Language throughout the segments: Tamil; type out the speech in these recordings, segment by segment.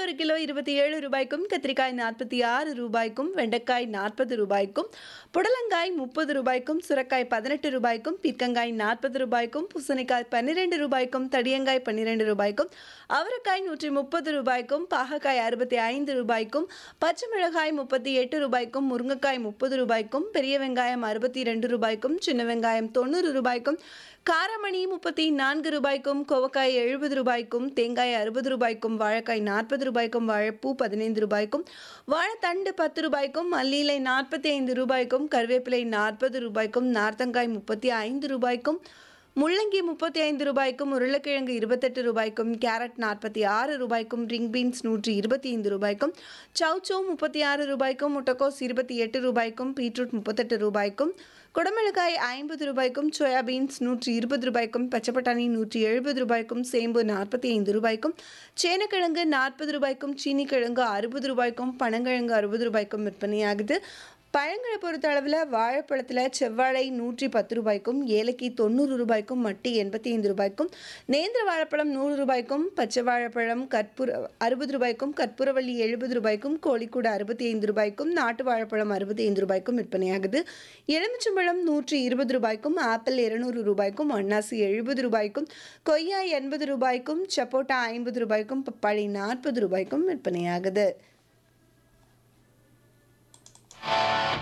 ஒரு கிலோ இருபத்தி ஏழு ரூபாய்க்கும் கத்திரிக்காய் நாற்பத்தி ஆறு ரூபாய்க்கும் வெண்டைக்காய் நாற்பது ரூபாய்க்கும் புடலங்காய் முப்பது ரூபாய்க்கும் சுரக்காய் பதினெட்டு ரூபாய்க்கும் பீர்க்கங்காய் நாற்பது ரூபாய்க்கும் பூசணிக்காய் பன்னிரெண்டு ரூபாய்க்கும் தடியங்காய் பன்னிரெண்டு ரூபாய்க்கும் அவரைக்காய் நூற்றி முப்பது ரூபாய்க்கும் பாகக்காய் அறுபத்தி ஐந்து ரூபாய்க்கும் பச்சை மிளகாய் முப்பத்தி எட்டு ரூபாய்க்கும் முருங்கைக்காய் முப்பது ரூபாய்க்கும் பெரிய வெங்காயம் அறுபத்தி ரெண்டு ரூபாய்க்கும் சின்ன வெங்காயம் தொண்ணூறு ரூபாய்க்கும் காரமணி முப்பத்தி நான்கு ரூபாய்க்கும் கோவக்காய் எழுபது ரூபாய்க்கும் தேங்காய் அறுபது ரூபாய்க்கும் வாழைக்காய் நாற்பது ரூபாய்க்கும் வாழைப்பூ பதினைந்து ரூபாய்க்கும் வாழைத்தண்டு பத்து ரூபாய்க்கும் மல்லியிலை நாற்பத்தி ஐந்து ரூபாய்க்கும் கருவேப்பிலை நாற்பது ரூபாய்க்கும் நார்த்தங்காய் முப்பத்தி ஐந்து ரூபாய்க்கும் முள்ளங்கி முப்பத்தி ஐந்து ரூபாய்க்கும் உருளைக்கிழங்கு இருபத்தெட்டு ரூபாய்க்கும் கேரட் நாற்பத்தி ஆறு ரூபாய்க்கும் ரிங் பீன்ஸ் நூற்றி இருபத்தி ஐந்து ரூபாய்க்கும் சவுச்சோ முப்பத்தி ஆறு ரூபாய்க்கும் முட்டைக்கோஸ் இருபத்தி எட்டு ரூபாய்க்கும் பீட்ரூட் முப்பத்தெட்டு ரூபாய்க்கும் குடமிளகாய் ஐம்பது ரூபாய்க்கும் சோயா பீன்ஸ் நூற்றி இருபது ரூபாய்க்கும் பச்சை பட்டாணி நூற்றி எழுபது ரூபாய்க்கும் சேம்பு நாற்பத்தி ஐந்து ரூபாய்க்கும் சேனக்கிழங்கு நாற்பது ரூபாய்க்கும் சீனிக்கிழங்கு அறுபது ரூபாய்க்கும் பனங்கிழங்கு அறுபது ரூபாய்க்கும் விற்பனையாகுது பழங்களை பொறுத்த அளவில் வாழைப்பழத்தில் செவ்வாழை நூற்றி பத்து ரூபாய்க்கும் ஏலக்கி தொண்ணூறு ரூபாய்க்கும் மட்டி எண்பத்தி ஐந்து ரூபாய்க்கும் நேந்திர வாழைப்பழம் நூறு ரூபாய்க்கும் பச்சை வாழைப்பழம் கற்பூர அறுபது ரூபாய்க்கும் கற்பூரவள்ளி எழுபது ரூபாய்க்கும் கோழிக்கூடு அறுபத்தி ஐந்து ரூபாய்க்கும் நாட்டு வாழைப்பழம் அறுபத்தி ஐந்து ரூபாய்க்கும் விற்பனையாகுது எலுமிச்சம்பழம் நூற்றி இருபது ரூபாய்க்கும் ஆப்பிள் இருநூறு ரூபாய்க்கும் அன்னாசி எழுபது ரூபாய்க்கும் கொய்யா எண்பது ரூபாய்க்கும் சப்போட்டா ஐம்பது ரூபாய்க்கும் பப்பாளி நாற்பது ரூபாய்க்கும் விற்பனையாகுது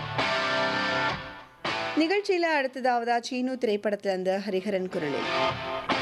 நிகழ்ச்சியில் அடுத்ததாவதா சீனு திரைப்படத்தில் அந்த ஹரிஹரன் குரலில்